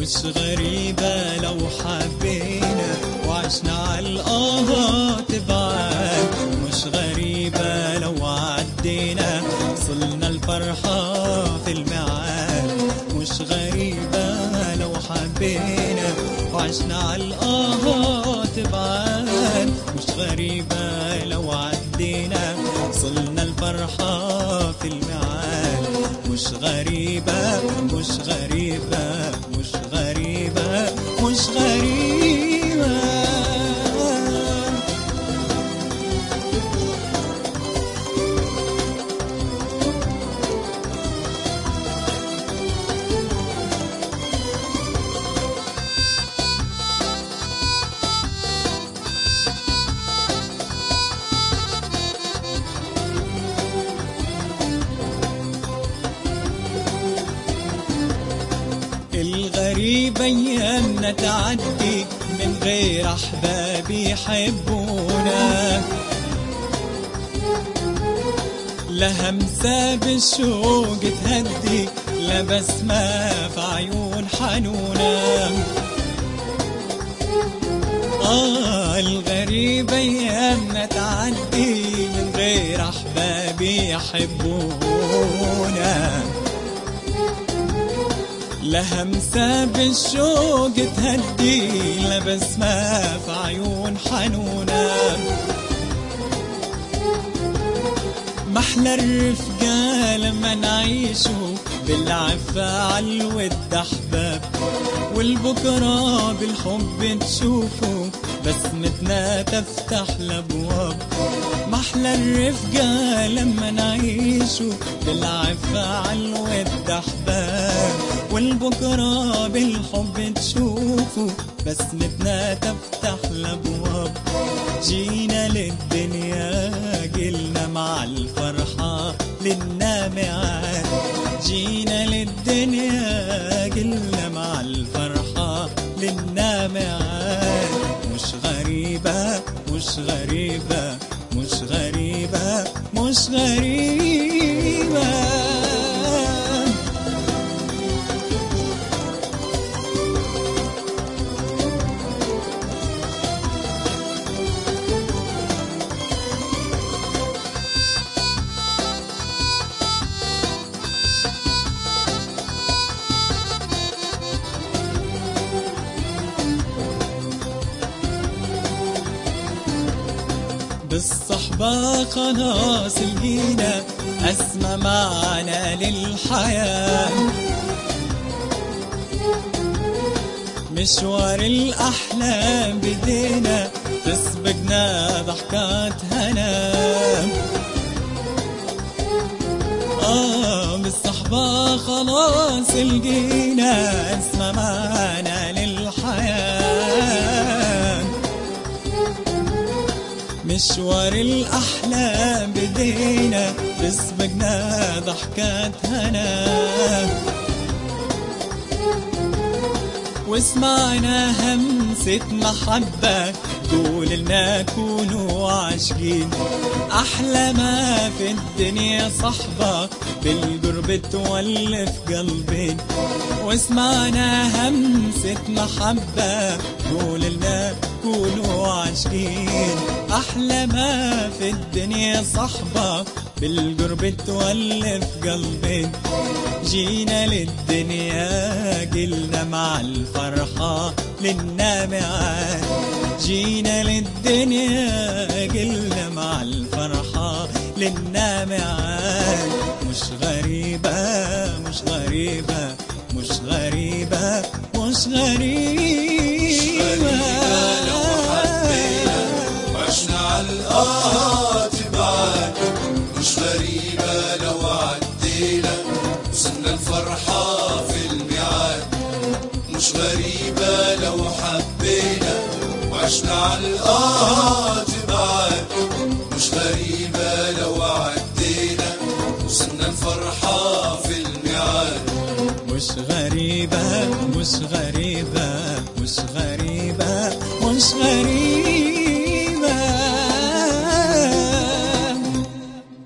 مش غريبة لو حبينا وعشنا على الآهات بعاد مش غريبة لو عدينا وصلنا الفرحة في الميعاد مش غريبة لو حبينا وعشنا على الآهات بعاد مش غريبة لو عدينا وصلنا الفرحة في الميعاد مش غريبة مش غريبة مش غريبة مش غريبة الغريب ايامنا تعدي من غير احباب يحبونا لا همسة بالشوق تهدي لا بسمة في عيون حنونا آه الغريب أيامنا تعدي من غير أحباب يحبونا لا همسة بالشوق تهدي لا بسمة في عيون حنونا محلى الرفقة لما نعيشوا بالعفة عالود أحباب والبكرة بالحب تشوفوا بسمتنا تفتح الأبواب محلى الرفقة لما نعيشوا بالعفة عالود أحباب والبكرة بالحب تشوفوا بسمتنا تفتح الأبواب جينا للدنيا قلنا مع الفرحة لنا ميعاد جينا للدنيا قلنا مع الفرحة لنا ميعاد مش غريبة مش غريبة مش غريبة مش غريبة بالصحبة خلاص لقينا أسمى معنا للحياة مشوار الأحلام بدينا تسبقنا ضحكات هنا آه بالصحبة خلاص لقينا أسمى معنا للحياة مشوار الأحلام بدينا بسبقنا ضحكات هنا وسمعنا همسة محبة تقول لنا كونوا عاشقين أحلى ما في الدنيا صحبة بالقرب تولف قلبين وسمعنا همسة محبة تقول لنا كونوا عاشقين أحلى ما في الدنيا صحبة بالقرب تولف قلبين جينا للدنيا قلنا مع الفرحة لنا ميعاد جينا للدنيا قلنا مع الفرحة لنا ميعاد مش غريبة مش غريبة مش غريبة مش غريبة لو حبينا وعشنا على الآهات بعد مش غريبة لو عدينا وصلنا الفرحة في الميعاد مش غريبة لو حبينا وعشنا على الآهات بعد مش غريبة لو عدينا وصلنا الفرحة في الميعاد مش غريبة مش غريبة مش غريبة مش غريبة